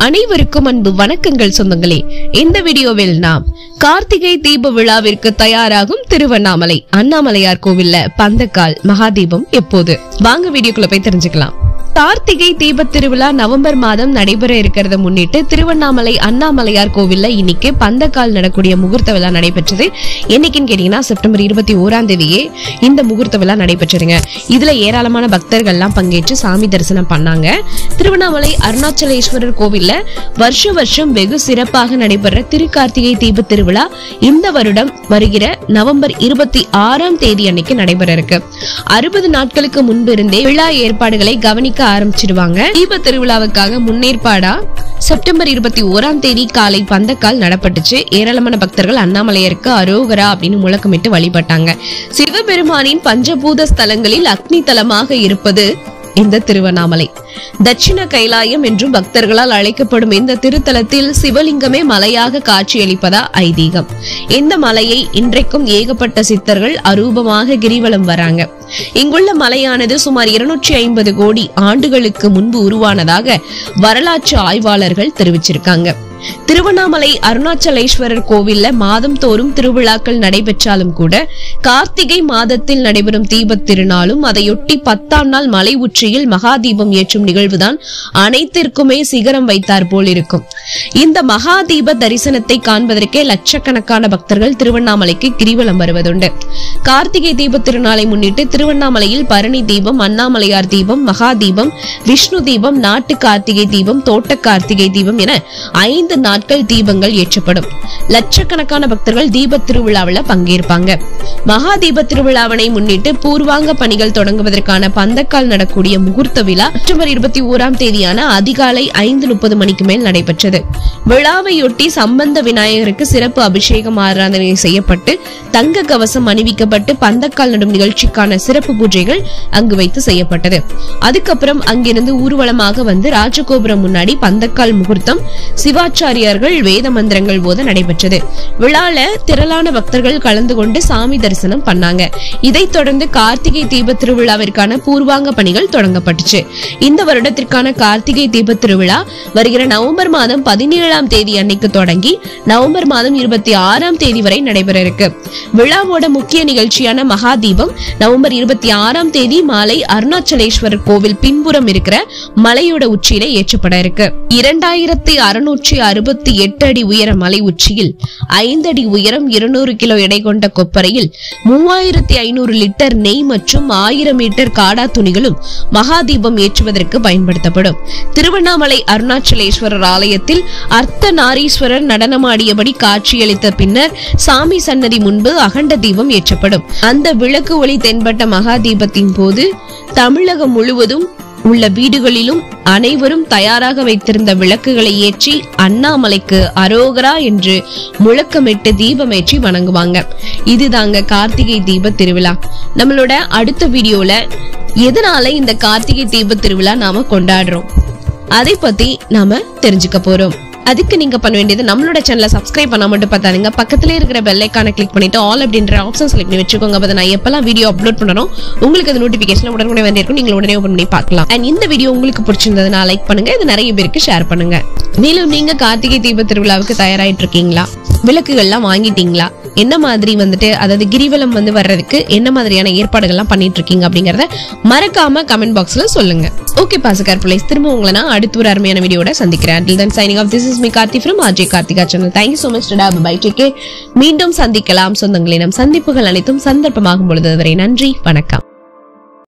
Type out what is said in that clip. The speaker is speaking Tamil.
அனைவருக்கும் அன்பு வணக்கங்கள் சொந்தங்களே இந்த வீடியோவில் நாம் கார்த்திகை தீப விழாவிற்கு தயாராகும் திருவண்ணாமலை அண்ணாமலையார் கோவில்ல பந்தக்கால் மகாதீபம் எப்போது வாங்க வீடியோக்குள்ள போய் தெரிஞ்சுக்கலாம் கார்த்திகை தீப திருவிழா நவம்பர் மாதம் நடைபெற இருக்கிறத முன்னிட்டு திருவண்ணாமலை அண்ணாமலையார் கோவில்ல இன்னைக்கு பந்தக்கால் நடக்கூடிய முகூர்த்த விழா நடைபெற்றது என்னைக்குன்னு கேட்டீங்கன்னா செப்டம்பர் இருபத்தி ஓராம் தேதியே இந்த முகூர்த்த விழா நடைபெற்றதுங்க இதுல ஏராளமான பக்தர்கள்லாம் பங்கேற்று சாமி தரிசனம் பண்ணாங்க திருவண்ணாமலை அருணாச்சலேஸ்வரர் கோவில்ல வருஷ வருஷம் வெகு சிறப்பாக நடைபெற திருக்கார்த்திகை தீப திருவிழா இந்த வருடம் வருகிற நவம்பர் இருபத்தி ஆறாம் தேதி அன்னைக்கு நடைபெற இருக்கு அறுபது நாட்களுக்கு முன்பு இருந்தே விழா ஏற்பாடுகளை கவனிக்க ஆரம்பிச்சிடுவாங்க தீப திருவிழாவுக்காக முன்னேற்பாடா செப்டம்பர் இருபத்தி ஓராம் தேதி காலை பந்தக்கால் நடப்பட்டுச்சு ஏராளமான பக்தர்கள் அண்ணாமலையருக்கு அரோகரா அப்படின்னு முழக்கமிட்டு வழிபட்டாங்க சிவபெருமானின் பஞ்சபூத ஸ்தலங்களில் அக்னி தலமாக இருப்பது இந்த திருவண்ணாமலை தட்சிண கைலாயம் என்றும் பக்தர்களால் அழைக்கப்படும் இந்த திருத்தலத்தில் சிவலிங்கமே மலையாக காட்சியளிப்பதா ஐதீகம் இந்த மலையை இன்றைக்கும் ஏகப்பட்ட சித்தர்கள் அரூபமாக கிரிவலம் வராங்க இங்குள்ள மலையானது சுமார் இருநூற்றி ஐம்பது கோடி ஆண்டுகளுக்கு முன்பு உருவானதாக வரலாற்று ஆய்வாளர்கள் தெரிவிச்சிருக்காங்க திருவண்ணாமலை அருணாச்சலேஸ்வரர் கோவில்ல மாதம் தோறும் திருவிழாக்கள் நடைபெற்றாலும் கூட கார்த்திகை மாதத்தில் நடைபெறும் தீபத் திருநாளும் அதையொட்டி பத்தாம் நாள் மலை உச்சியில் மகாதீபம் ஏற்றும் நிகழ்வுதான் அனைத்திற்குமே சிகரம் வைத்தார் போல் இருக்கும் இந்த மகாதீப தரிசனத்தை காண்பதற்கே லட்சக்கணக்கான பக்தர்கள் திருவண்ணாமலைக்கு கிரிவலம் வருவதுண்டு கார்த்திகை தீப திருநாளை முன்னிட்டு திருவண்ணாமலையில் பரணி தீபம் அண்ணாமலையார் தீபம் மகாதீபம் விஷ்ணு தீபம் நாட்டு கார்த்திகை தீபம் தோட்ட கார்த்திகை தீபம் என ஐந்து நாட்கள் தீபங்கள் ஏற்றப்படும் லட்சக்கணக்கான பக்தர்கள் தீப திருவிழாவில் பங்கேற்பாங்க மகா தீப திருவிழாவினை முன்னிட்டு பூர்வாங்க பணிகள் தொடங்குவதற்கான பந்தக்கால் நடக்கூடிய முகூர்த்த விழா செப்டம்பர் இருபத்தி ஓராம் தேதியான அதிகாலை ஐந்து முப்பது மணிக்கு மேல் நடைபெற்றது விழாவையொட்டி சம்பந்த விநாயகருக்கு சிறப்பு அபிஷேகம் ஆராதனை செய்யப்பட்டு தங்க கவசம் அணிவிக்கப்பட்டு பந்தக்கால் நடும் நிகழ்ச்சிக்கான சிறப்பு பூஜைகள் அங்கு வைத்து செய்யப்பட்டது அதுக்கப்புறம் அங்கிருந்து ஊர்வலமாக வந்து ராஜகோபுரம் முன்னாடி பந்தக்கால் முகூர்த்தம் சிவாச்சாரியார்கள் வேத மந்திரங்கள் போது நடைபெற்றது விழால திரளான பக்தர்கள் கலந்து கொண்டு சாமி தரிசனம் பண்ணாங்க இதைத் தொடர்ந்து கார்த்திகை தீப திருவிழாவிற்கான பூர்வாங்க பணிகள் தொடங்கப்பட்டுச்சு இந்த வருடத்திற்கான கார்த்திகை தீப திருவிழா வருகிற நவம்பர் மாதம் பதினேழாம் தேதி அன்னைக்கு தொடங்கி நவம்பர் மாதம் இருபத்தி ஆறாம் தேதி வரை நடைபெற இருக்கு விழாவோட முக்கிய நிகழ்ச்சியான மகா தீபம் நவம்பர் இருபத்தி ஆறாம் தேதி மாலை அருணாச்சலேஸ்வரர் கோவில் பின்புறம் இருக்கிற மலையோட உச்சியில ஏற்றப்பட இருக்கு இரண்டாயிரத்தி அறுநூற்றி அறுபத்தி எட்டு அடி உயர மலை உச்சியில் ஐந்து அடி உயரம் இருநூறு கிலோ எடை கொண்ட கொப்பரையில் மூவாயிரத்தி ஐநூறு லிட்டர் நெய் மற்றும் ஆயிரம் மீட்டர் காடா துணிகளும் மகாதீபம் ஏற்றுவதற்கு பயன்படுத்தப்படும் திருவண்ணாமலை அருணாச்சலேஸ்வரர் ஆலயத்தில் அர்த்த நாரீஸ்வரர் நடனமாடியபடி காட்சியளித்த பின்னர் சாமி சன்னதி முன்பு அகண்ட தீபம் ஏற்றப்படும் அந்த விளக்கு ஒளி தென்பட்ட மகாதீபத்தின் போது தமிழகம் முழுவதும் உள்ள வீடுகளிலும் அனைவரும் தயாராக வைத்திருந்த விளக்குகளை ஏற்றி அண்ணாமலைக்கு அரோகரா என்று முழக்கமிட்டு தீபமேற்றி வணங்குவாங்க இதுதாங்க கார்த்திகை தீப திருவிழா நம்மளோட அடுத்த வீடியோல எதனால இந்த கார்த்திகை தீப திருவிழா நாம கொண்டாடுறோம் அதை பத்தி நாம தெரிஞ்சுக்க போறோம் அதுக்கு நீங்க பண்ண வேண்டியது நம்மளோட சேனலை சப்ஸ்கிரைப் பண்ண மட்டும் பார்த்தாருங்க பக்கத்துல இருக்கிற பெல் ஐக்கானை கிளிக் பண்ணிட்டு ஆல் அப்படின்ற ஆப்ஷன் செலக்ட் பண்ணி வச்சுக்கோங்க அப்ப நான் எப்பெல்லாம் வீடியோ அப்லோட் பண்ணணும் உங்களுக்கு அது நோட்டிபிகேஷன் உடனே வந்திருக்கும் நீங்க உடனே ஓபன் பண்ணி பார்க்கலாம் அண்ட் இந்த வீடியோ உங்களுக்கு பிடிச்சிருந்ததுனா லைக் பண்ணுங்க இது நிறைய பேருக்கு ஷேர் பண்ணுங்க மேலும் நீங்க கார்த்திகை தீப திருவிழாவுக்கு தயாராயிட்டு இருக்கீங்களா விளக்குகள்லாம் வாங்கிட்டீங்களா என்ன மாதிரி வந்துட்டு அதாவது கிரிவலம் வந்து வர்றதுக்கு என்ன மாதிரியான ஏற்பாடுகள்லாம் பண்ணிட்டு இருக்கீங்க அப்படிங்கறத மறக்காம கமெண்ட் பாக்ஸ்ல சொல்லுங்க ஓகே பாசகார் பிள்ளைஸ் திரும்ப உங்களை நான் அடுத்த ஒரு அருமையான வீடியோட சந்திக்கிறேன் until then signing off this is me Karthi from RJ Karthika channel thank you so much tata bye take மீண்டும் சந்திக்கலாம் சொந்தங்களிடம் சந்திப்புகள் அனைத்தும் சந்தர்ப்பமாகும் பொழுது வரை நன்றி வணக்கம்